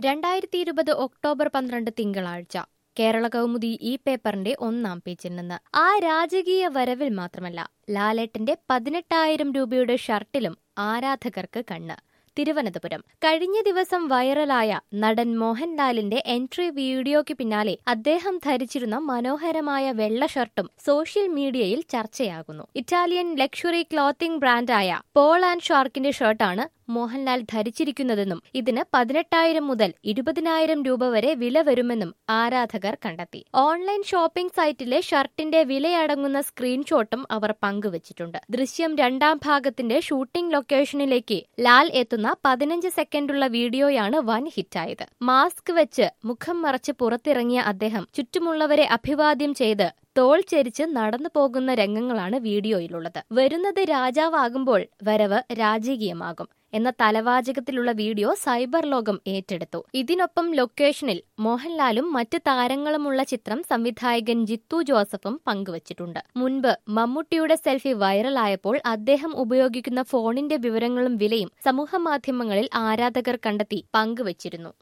രണ്ടായിരത്തി ഇരുപത് ഒക്ടോബർ പന്ത്രണ്ട് തിങ്കളാഴ്ച കേരള കൗമുദി ഈ പേപ്പറിന്റെ ഒന്നാം പേജിൽ നിന്ന് ആ രാജകീയ വരവിൽ മാത്രമല്ല ലാലേട്ടന്റെ പതിനെട്ടായിരം രൂപയുടെ ഷർട്ടിലും ആരാധകർക്ക് കണ്ണ് തിരുവനന്തപുരം കഴിഞ്ഞ ദിവസം വൈറലായ നടൻ മോഹൻലാലിന്റെ എൻട്രി വീഡിയോയ്ക്ക് പിന്നാലെ അദ്ദേഹം ധരിച്ചിരുന്ന മനോഹരമായ വെള്ള ഷർട്ടും സോഷ്യൽ മീഡിയയിൽ ചർച്ചയാകുന്നു ഇറ്റാലിയൻ ലക്ഷറി ക്ലോത്തിംഗ് ബ്രാൻഡായ പോൾ ആൻഡ് ഷാർക്കിന്റെ ഷർട്ടാണ് മോഹൻലാൽ ധരിച്ചിരിക്കുന്നതെന്നും ഇതിന് പതിനെട്ടായിരം മുതൽ ഇരുപതിനായിരം രൂപ വരെ വില വരുമെന്നും ആരാധകർ കണ്ടെത്തി ഓൺലൈൻ ഷോപ്പിംഗ് സൈറ്റിലെ ഷർട്ടിന്റെ വിലയടങ്ങുന്ന സ്ക്രീൻഷോട്ടും അവർ പങ്കുവച്ചിട്ടുണ്ട് ദൃശ്യം രണ്ടാം ഭാഗത്തിന്റെ ഷൂട്ടിംഗ് ലൊക്കേഷനിലേക്ക് ലാൽ എത്തുന്ന പതിനഞ്ച് സെക്കൻഡുള്ള വീഡിയോയാണ് വൻ ഹിറ്റായത് മാസ്ക് വെച്ച് മുഖം മറച്ച് പുറത്തിറങ്ങിയ അദ്ദേഹം ചുറ്റുമുള്ളവരെ അഭിവാദ്യം ചെയ്ത് തോൾ ചെരിച്ച് നടന്നു പോകുന്ന രംഗങ്ങളാണ് വീഡിയോയിലുള്ളത് വരുന്നത് രാജാവാകുമ്പോൾ വരവ് രാജകീയമാകും എന്ന തലവാചകത്തിലുള്ള വീഡിയോ സൈബർ ലോകം ഏറ്റെടുത്തു ഇതിനൊപ്പം ലൊക്കേഷനിൽ മോഹൻലാലും മറ്റ് താരങ്ങളുമുള്ള ചിത്രം സംവിധായകൻ ജിത്തു ജോസഫും പങ്കുവച്ചിട്ടുണ്ട് മുൻപ് മമ്മൂട്ടിയുടെ സെൽഫി വൈറലായപ്പോൾ അദ്ദേഹം ഉപയോഗിക്കുന്ന ഫോണിന്റെ വിവരങ്ങളും വിലയും സമൂഹമാധ്യമങ്ങളിൽ ആരാധകർ കണ്ടെത്തി പങ്കുവച്ചിരുന്നു